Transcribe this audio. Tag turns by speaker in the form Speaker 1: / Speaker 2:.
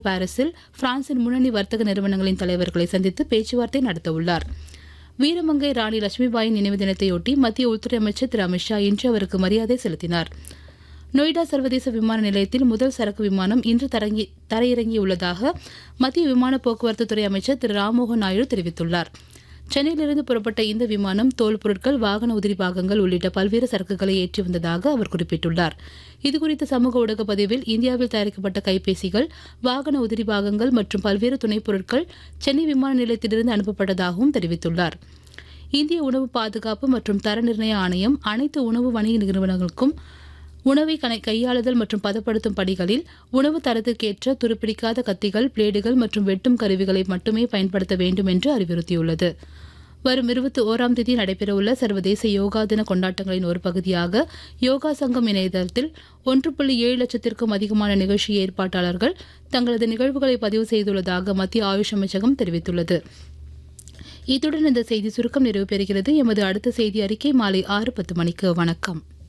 Speaker 1: பாரிஸில் பிரான்சின் முன்னணி வர்த்தக நிறுவனங்களின் தலைவர்களை சந்தித்து பேச்சுவார்த்தை நடத்தவுள்ளார் வீரமங்கை ராணி லட்சுமிபாயின் நினைவு தினத்தையொட்டி மத்திய உள்துறை அமைச்சர் திரு அமித்ஷா இன்று அவருக்கு மரியாதை செலுத்தினார் நொய்டா சர்வதேச விமான நிலையத்தில் முதல் சரக்கு விமானம் இன்று தரங்கி தரையிறங்கியுள்ளதாக மத்திய விமான போக்குவரத்து துறை அமைச்சர் திரு ராம்மோகன் நாயுடு தெரிவித்துள்ளார் சென்னையிலிருந்து புறப்பட்ட இந்த விமானம் தோல் பொருட்கள் வாகன உதிரி பாகங்கள் உள்ளிட்ட பல்வேறு சரக்குகளை ஏற்றி வந்ததாக அவர் குறிப்பிட்டுள்ளார் இதுகுறித்த சமூக ஊடக பதிவில் இந்தியாவில் தயாரிக்கப்பட்ட கைபேசிகள் வாகன உதிரி பாகங்கள் மற்றும் பல்வேறு துணைப் பொருட்கள் சென்னை விமான நிலையத்திலிருந்து அனுப்பப்பட்டதாகவும் தெரிவித்துள்ளார் இந்திய உணவு பாதுகாப்பு மற்றும் தர நிர்ணய ஆணையம் அனைத்து உணவு வணிக நிறுவனங்களுக்கும் உணவை கணை கையாளுதல் மற்றும் பதப்படுத்தும் பணிகளில் உணவு தரத்துக்கேற்ற துருப்பிடிக்காத கத்திகள் பிளேடுகள் மற்றும் வெட்டும் கருவிகளை மட்டுமே பயன்படுத்த வேண்டும் என்று அறிவுறுத்தியுள்ளது வரும் இருபத்தி ஓராம் தேதி நடைபெறவுள்ள சர்வதேச யோகா தின கொண்டாட்டங்களின் ஒரு பகுதியாக யோகா சங்கம் இணையதளத்தில் ஒன்று புள்ளி ஏழு லட்சத்திற்கும் அதிகமான நிகழ்ச்சி ஏற்பாட்டாளர்கள் தங்களது நிகழ்வுகளை பதிவு செய்துள்ளதாக மத்திய ஆயுஷ் அமைச்சகம் தெரிவித்துள்ளது இத்துடன் இந்த செய்தி சுருக்கம் நிறைவு பெறுகிறது எமது அடுத்த செய்தி அறிக்கை மாலை ஆறு பத்து மணிக்கு வணக்கம்